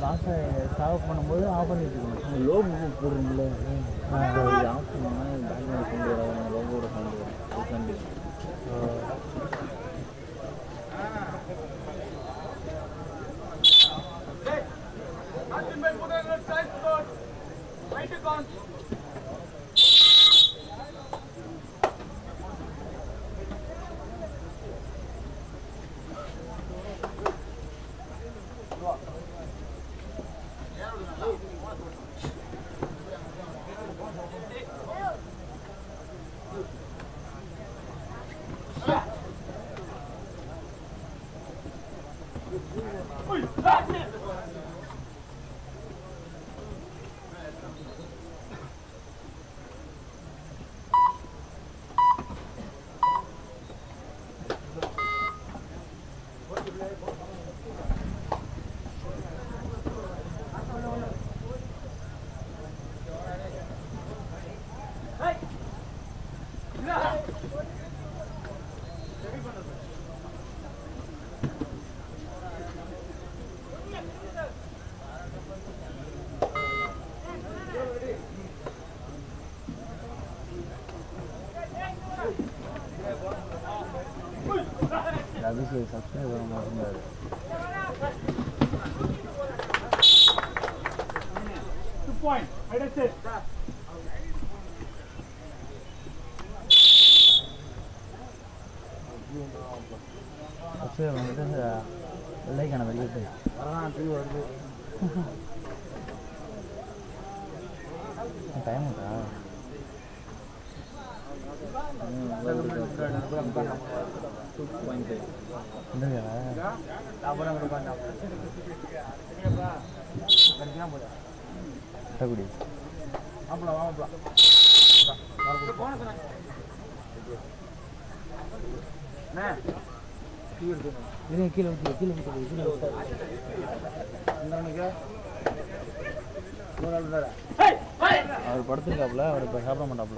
லாஸ்ட்டை stop பண்ணும்போது off பண்ணி வச்சுக்கணும் லோகோ போடுறீங்களே ஆஃப் பண்ணா பேக்ரவுண்ட் சவுண்ட் வராது லோகோட சவுண்ட் வரும் அதுக்காண்டி அபிஷேக் சப்ஸ்கிரைப் பண்ண மாட்டேங்கிறாரு ஃபஸ்ட்டு வந்துட்டு வெள்ளைக்கான வெளியிட்டு டைம் இருக்கா வந்துருக்கா கட்டக்குடி இது கீழே ஊற்றி கீழே ஊற்றி கீழே ஊற்றி அவர் படுத்துருக்காப்புல அவர் இப்போ சாப்பிட மாட்டாப்புல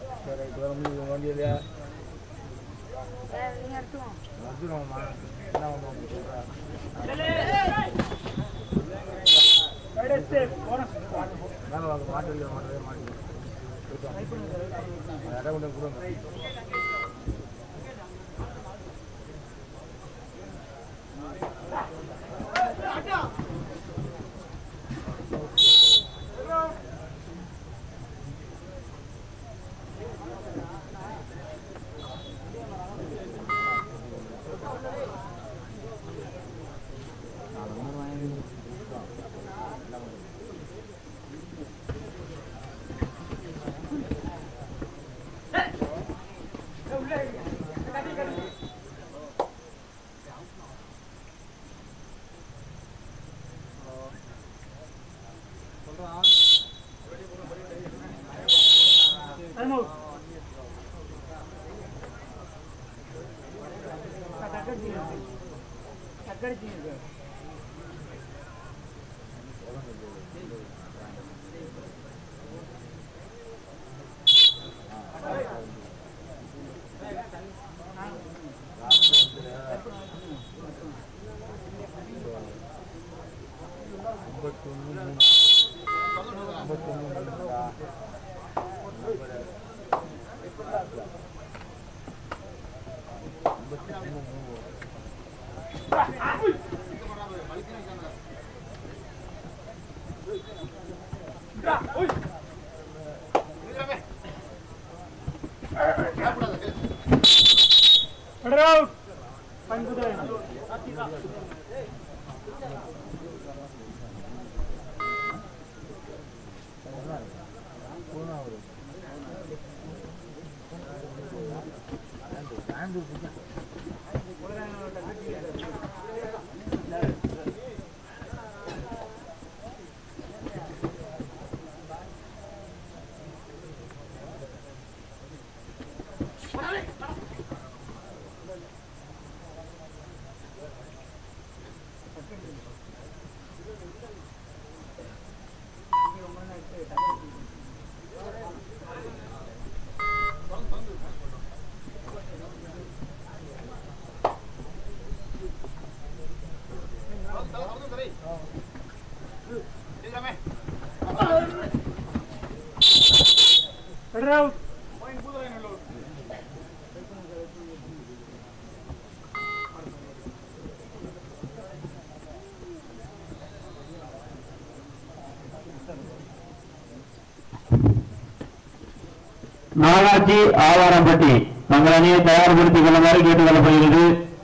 நாகாட்சி ஆவாரம்பட்டி தங்கள் அணியை தயார்படுத்திக் கொள்ளுமாறு கேட்டுக் கொள்ளப்படுகிறது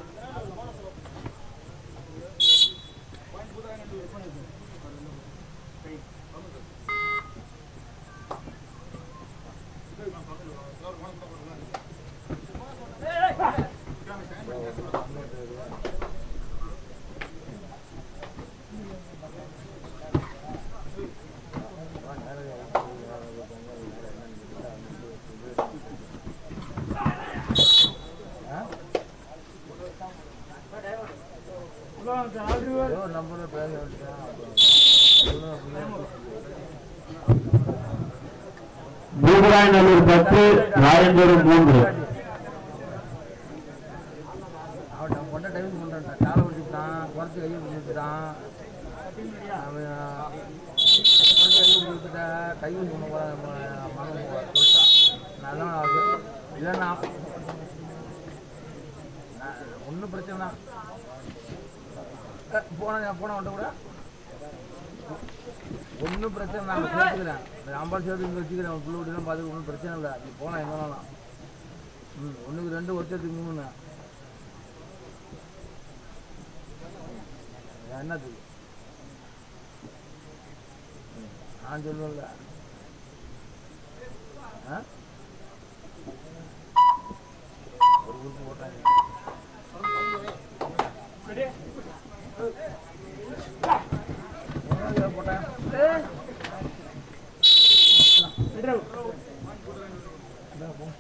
ஏதோ ஒரு நம்பர்ல பேச வேண்டியதான் அப்புறம் இவ்வளவு அப்படியே பூபராயநல்லூர் பத்து ராயந்தூர் மூன்று அவன் நம்ம கொண்ட டைம் பண்ணுறான் காலை பிடிச்சிட்டான் குறைச்சி கையை பிடிச்சிட்டான் அவன் குறைச்சி கையை பிடிச்சிட்டா கை ஒன்று மனம் சொல்லிட்டான் நல்லா இல்லைண்ணா ஒன்றும் பிரச்சனை தான் போன போன வந்துட்ட கூட ஒன்றும் பிரச்சனை நான் சேர்த்துக்கிறேன் இந்த அம்பாள் சேர்த்து இங்கே வச்சுக்கிறேன் அவன் பிள்ளை வீட்டுலாம் பார்த்து ஒன்றும் பிரச்சனை இல்லை நீ போனா எங்கே வேணாம் ம் ஒன்றுக்கு ரெண்டு வருஷத்துக்கு மூணுண்ணா என்னது நான் சொல்லுவேன்ல ஆ ஒரு குரூப் போட்டாங்க என்ன போட்டேன் இந்தா போ.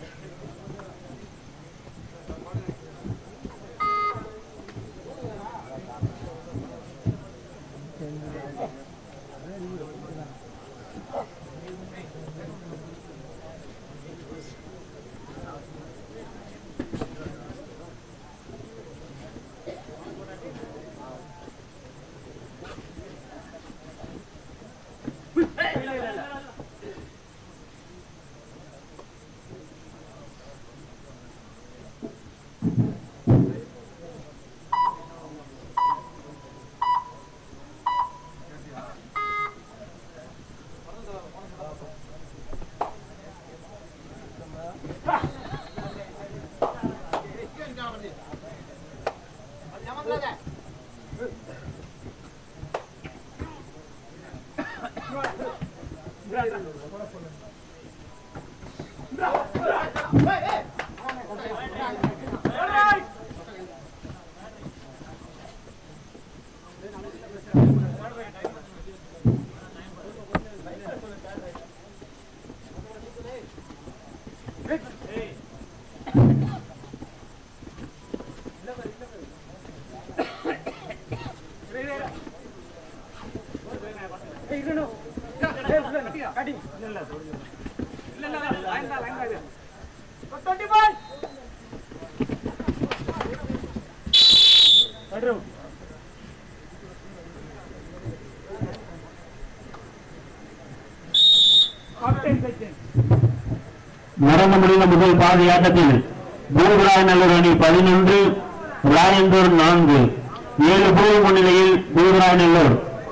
நடந்து முடிந்த முதல் பாதி ஆட்டத்தில் பூதராயநல்லூர் அணி பதினொன்று ராயந்தூர் நான்கு ஏழு புள்ளி முன்னிலையில் பூதராயநல்லூர்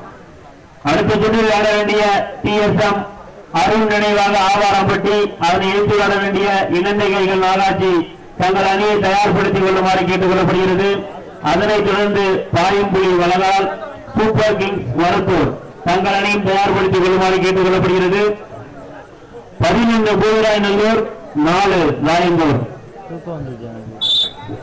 அடுத்த சுற்றில் ஆட வேண்டிய டி எஸ் எம் அருண் நினைவாக ஆவாரம்பட்டி அதனை இழுத்து ஆட வேண்டிய இணந்தை கைகள் நாகாட்சி தங்கள் அணியை தயார்படுத்திக் கொள்ளுமாறு கேட்டுக் கொள்ளப்படுகிறது அதனைத் தொடர்ந்து பாயம்புலி வளகால் சூப்பர் கிங்ஸ் மருத்தூர் தங்கள் அணியும் தயார்படுத்திக் கொள்ளுமாறு கேட்டுக் கொள்ளப்படுகிறது பதினொன்று பூதராயநல்லூர் நாலு ராயந்தூர் தூக்கம் வந்துருச்சு எனக்கு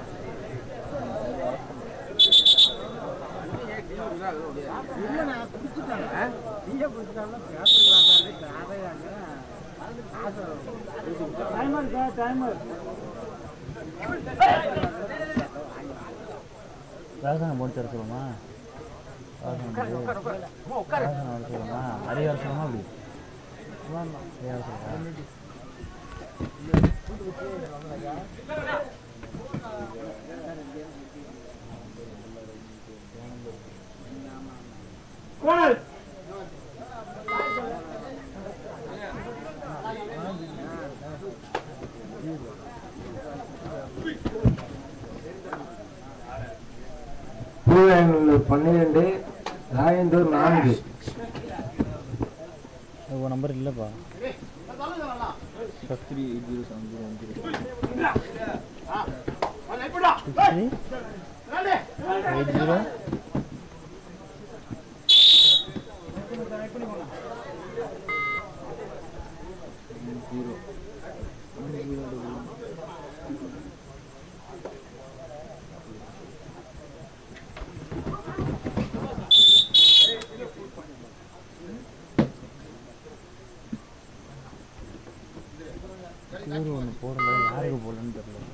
ராசனம் போட்டு தர சொல்லுமா ராசனம் ராசனம் வர சொல்லுமா அதிகார சொல்லமா அப்படி அதிகார சொல்லுமா பூவேங்கல்லூர் பன்னிரெண்டு ராயந்தூர் நான்கு உங்கள் நம்பர் இல்லைப்பா three eight zero seven zero one zero eight zero zero zero school ஒன்று போடல யாருக்கு போடலன்னு தெரியல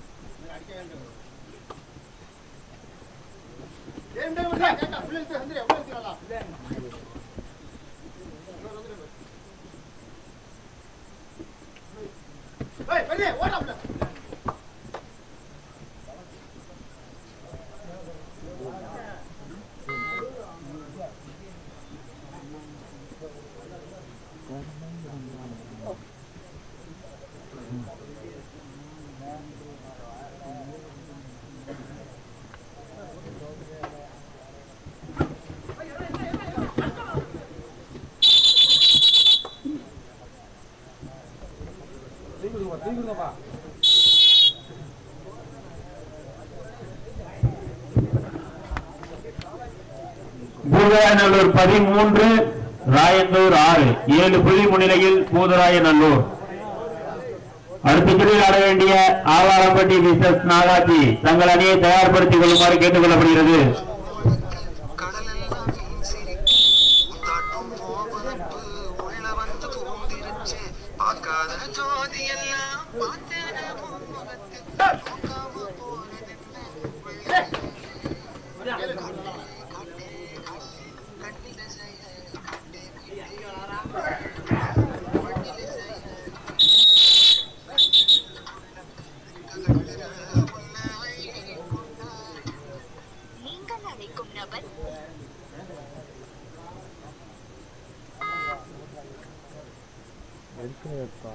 பூதராயநல்லூர் பதிமூன்று ராயந்தூர் ஆறு ஏழு புள்ளி முன்னிலையில் பூதராயநல்லூர் அடுத்த சுற்றில் ஆட வேண்டிய ஆவாரம்பட்டி மிஸ்எஸ் நாகாஜி தங்கள் அணியை தயார்படுத்திக் கொள்ளுமாறு கேட்டுக் கொள்ளப்படுகிறது கடலெல்லாம் சிரி முத்தாட்டும் மோகனப்பு உள்ள வந்து பூந்திருச்சு பார்க்காத ஜோதி எல்லாம் பார்த்தேன முகத்தில் பார்க்காம போனதென்ன கண்ணில செய்ய கண்டே கண்ணில செய்ய நீங்கள் அழைக்கும் நபர் இருக்கிறப்பா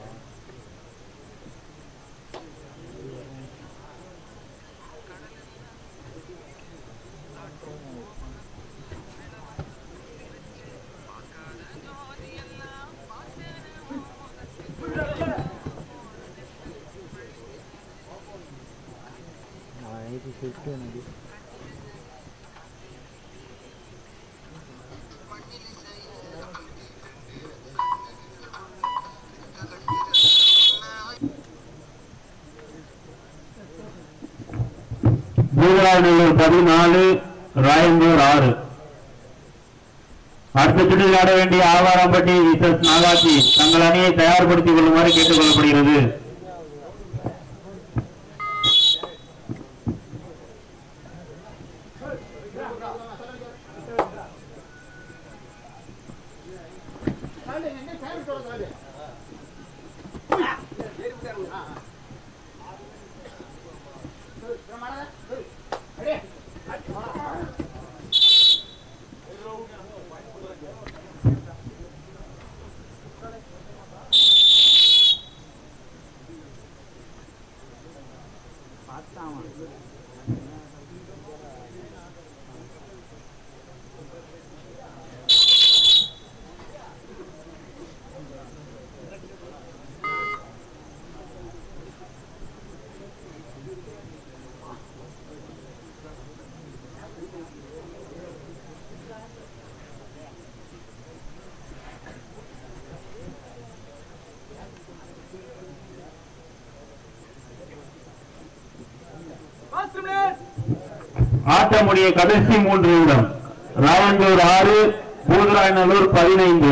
ஐடி ஷிஃப்ட் எனக்கு பூதராயநல்லூர் பதினாலு ராயந்தூர் ஆறு அடுத்த சுற்றில் ஆட வேண்டிய ஆவாரம்பட்டி மிஸ்எஸ் நாகாஜி தங்கள் அணியை தயார்படுத்திக் கொள்ளுமாறு கேட்டுக் கொள்ளப்படுகிறது ஆட்டமுடைய கடைசி மூன்று நிமிடம் ராயந்தூர் ஆறு பூதராயநல்லூர் பதினைந்து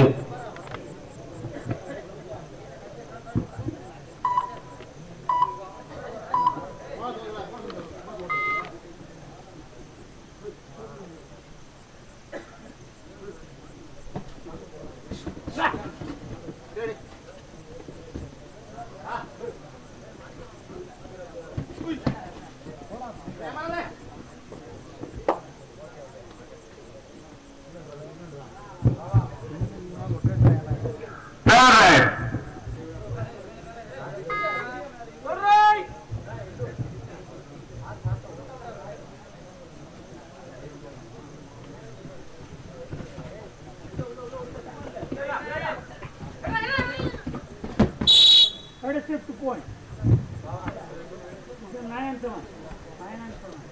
fifth point. It's a nine and seven. Nine and seven.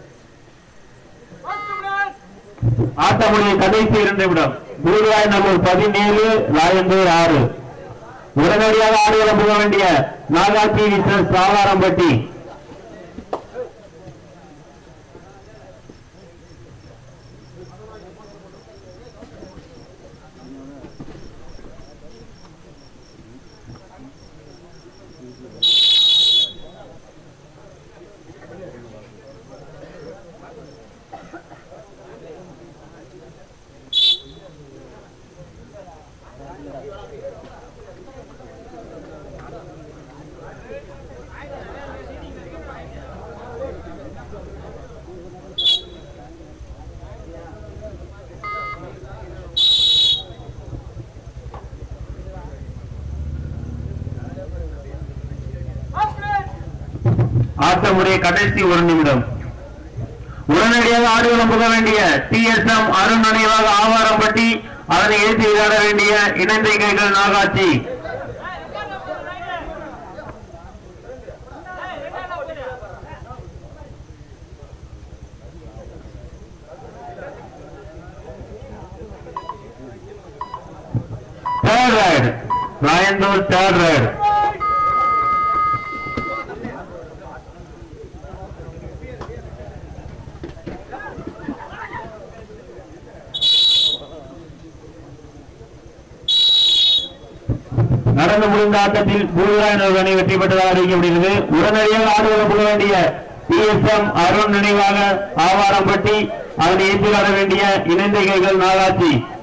ஆட்டமுடைய கடைசி இரண்டு நிமிடம் குருராய் நல்லூர் பதினேழு ராயந்தூர் ஆறு உடனடியாக ஆடுகளம் போக வேண்டிய நாகாத்தி விசஸ் சாவாரம்பட்டி ஆட்டமுடைய கடைசி ஒரு நிமிடம் உடனடியாக ஆடுகளம் புக வேண்டிய டி எஸ் எம் அருண் நினைவாக ஆவாரம்பட்டி அதனை ஏற்றி விளையாட வேண்டிய இணைந்த கைகள் நாகாட்சி தேர்ட் ரைடு ராயந்தூர் தேர்ட் ரைடு நடந்து முடிந்த ஆட்டத்தில் பூதராயனர் அணி வெற்றி பெற்றதாக அறிவிக்கப்படுகிறது உடனடியாக ஆடுகளம் புக வேண்டிய டி எஸ் எம் அருண் நினைவாக ஆவாரம்பட்டி அதனை ஏற்றி வர வேண்டிய இணைந்த கைகள் நாகாட்சி